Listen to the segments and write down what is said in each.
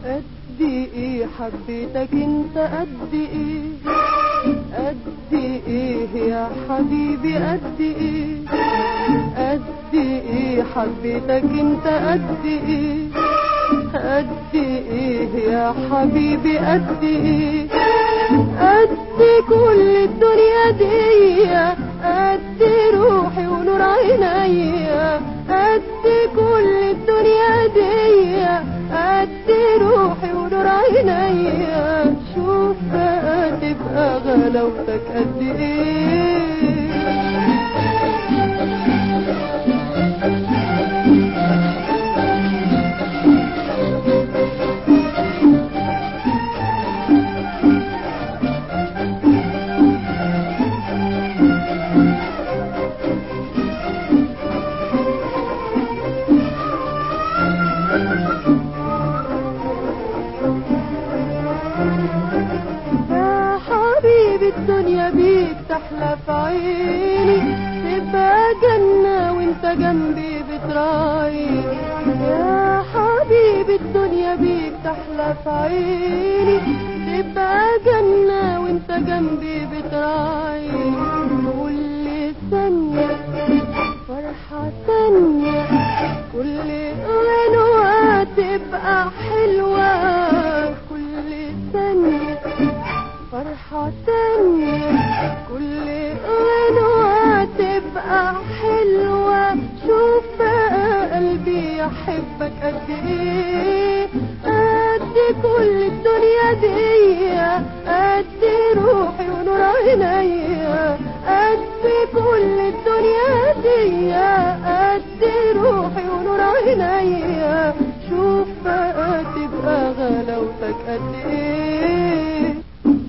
قد ايه حبيتك انت قد ايه قد ايه يا حبيبي قد ايه قد ايه حبيتك انت قد ايه قد ايه يا حبيبي قد ايه قد كل الدنيا دي قد روحي ونور عينيا قد كل الدنيا دي قد روحي ونور عينيا شوف بقى تبقى غلاوتك قد ايه يا حبيبي الدنيا بيك تحلى في عيني تبقى جنة وانت جنبي بتراعيني يا حبيبي الدنيا بيك تحلى في عيني تبقى جنة وانت جنبي بتراعيني كل ثانية فرحة تانية كل غنوة تبقى حلوة كل ثانية فرحة تانية كل غنوة تبقى حلوة شوف بقى قلبي يحبك قد ايه قد كل الدنيا دي قد روحي ونور عينيا قد كل الدنيا دي قد روحي ونور عينيا شوف بقى تبقى غلاوتك قد ايه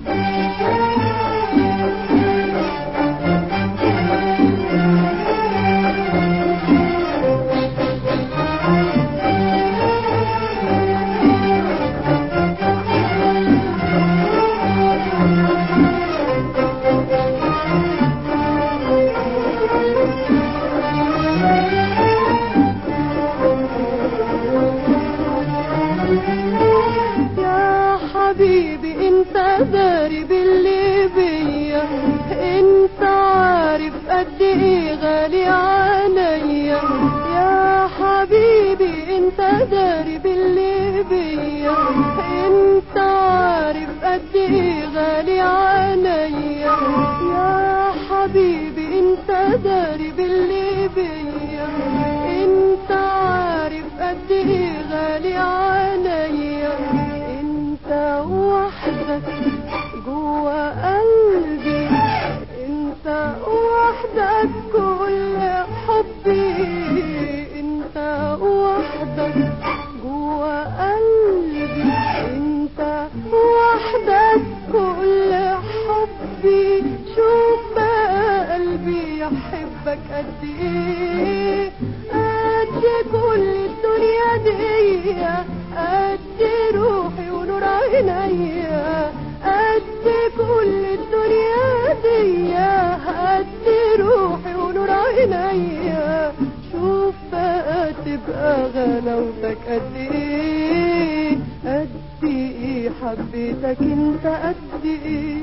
يا حبيبي انت داري باللي بيا انت عارف قد ايه غالي عليا يا حبيبي انت داري باللي بيا انت عارف قد ايه غالي عليا يا حبيبي انت داري باللي بيا انت عارف قد ايه غالي عليا انت وحدك جوا قلبي انت وحدك كل حبي انت وحدك جوا قلبي انت وحدك كل حبي شوف بقى قلبي يحبك قد ايه قد كل الدنيا دي قد روحي ونور عينيا قد كل الدنيا دي قد روحي ونور عينيا شوف بقى تبقى غلاوتك قد ايه قد ايه حبيتك انت قد ايه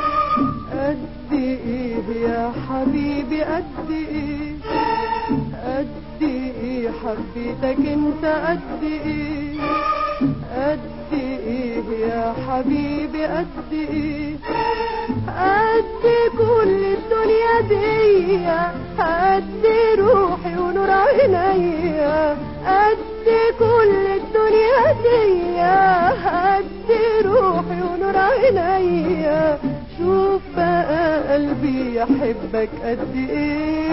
قد ايه يا حبيبي قد ايه قد ايه حبيتك انت قد ايه قد ايه يا حبيبي قد ايه قد كل الدنيا دي قد روحي ونور عينيا قد كل الدنيا دي قد روحي ونور عينيا شوف بقى قلبي يحبك قد ايه